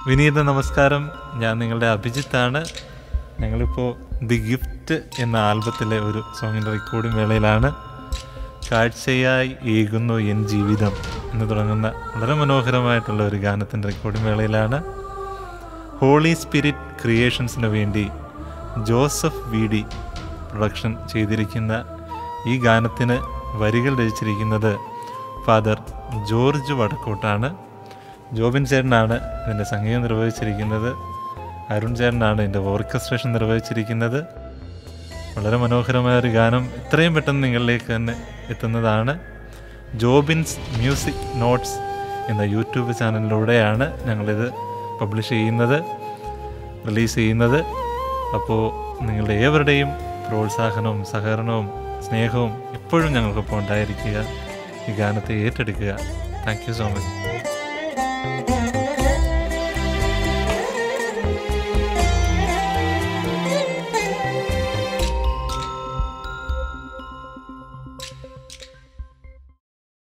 വിനീത നമസ്കാരം ഞാൻ നിങ്ങളുടെ അഭിജിത്താണ് ഞങ്ങളിപ്പോൾ ദി ഗിഫ്റ്റ് എന്ന ആൽബത്തിലെ ഒരു സോങ്ങിൻ്റെ റെക്കോർഡിംഗ് വേളയിലാണ് കാഴ്ചയായി ഏകുന്നു എൻ ജീവിതം എന്ന് തുടങ്ങുന്ന വളരെ മനോഹരമായിട്ടുള്ള ഒരു ഗാനത്തിൻ്റെ റെക്കോർഡിംഗ് വേളയിലാണ് ഹോളി സ്പിരിറ്റ് ക്രിയേഷൻസിന് വേണ്ടി ജോസഫ് വി ഡി പ്രൊഡക്ഷൻ ചെയ്തിരിക്കുന്ന ഈ ഗാനത്തിന് വരികൾ രചിച്ചിരിക്കുന്നത് ഫാദർ ജോർജ് വടക്കോട്ടാണ് ജോബിൻ ചേട്ടനാണ് ഇതിൻ്റെ സംഗീതം നിർവഹിച്ചിരിക്കുന്നത് അരുൺ ചേട്ടനാണ് ഇതിൻ്റെ ഓർക്കസ്ട്രേഷൻ നിർവഹിച്ചിരിക്കുന്നത് വളരെ മനോഹരമായ ഒരു ഗാനം ഇത്രയും പെട്ടെന്ന് നിങ്ങളിലേക്ക് തന്നെ എത്തുന്നതാണ് ജോബിൻസ് മ്യൂസിക് നോട്ട്സ് എന്ന യൂട്യൂബ് ചാനലിലൂടെയാണ് ഞങ്ങളിത് പബ്ലിഷ് ചെയ്യുന്നത് റിലീസ് ചെയ്യുന്നത് അപ്പോൾ നിങ്ങളുടെ ഏവരുടെയും പ്രോത്സാഹനവും സഹകരണവും സ്നേഹവും എപ്പോഴും ഞങ്ങൾക്കൊപ്പം ഉണ്ടായിരിക്കുക ഈ ഗാനത്തെ ഏറ്റെടുക്കുക താങ്ക് യു സോ മച്ച്